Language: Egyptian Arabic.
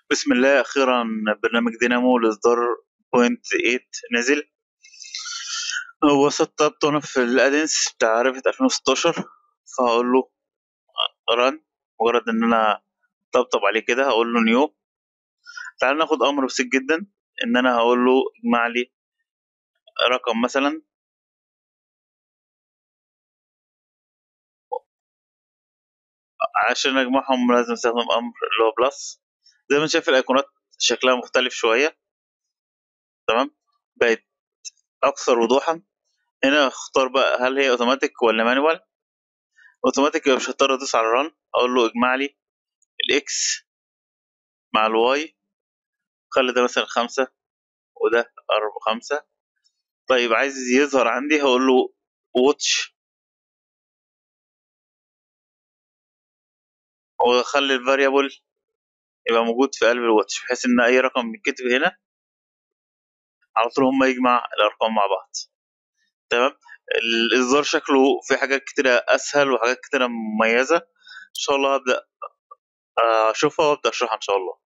بسم الله اخيرا برنامج دينامو لاصدار بوينت 8 نزل هو سطبته انا في الادنس بتاع ريفت 2016 فهقول له ران مجرد ان انا طبطب عليه كده هقول له نيو تعال ناخد امر بسيط جدا ان انا هقول له اجمع لي رقم مثلا عشان اجمعهم لازم استخدم امر اللي هو بلس زي ما انت شايف الايقونات شكلها مختلف شويه تمام بقت اكثر وضوحا هنا اختار بقى هل هي اوتوماتيك ولا مانوال اوتوماتيك يبقى مش هضطر ادوس على ران اقول له اجمع لي الاكس مع الواي خلي ده مثلا خمسة وده أربعة خمسة طيب عايز يظهر عندي هقول له واتش واخلي الفاريبل يبقى موجود في قلب الواتش بحيث ان اي رقم يتكتب هنا على طول هما يجمع الارقام مع بعض تمام الاصدار شكله في حاجات كتيرة اسهل وحاجات كتيرة مميزة ان شاء الله هبدأ اشوفها وابدأ اشرحها ان شاء الله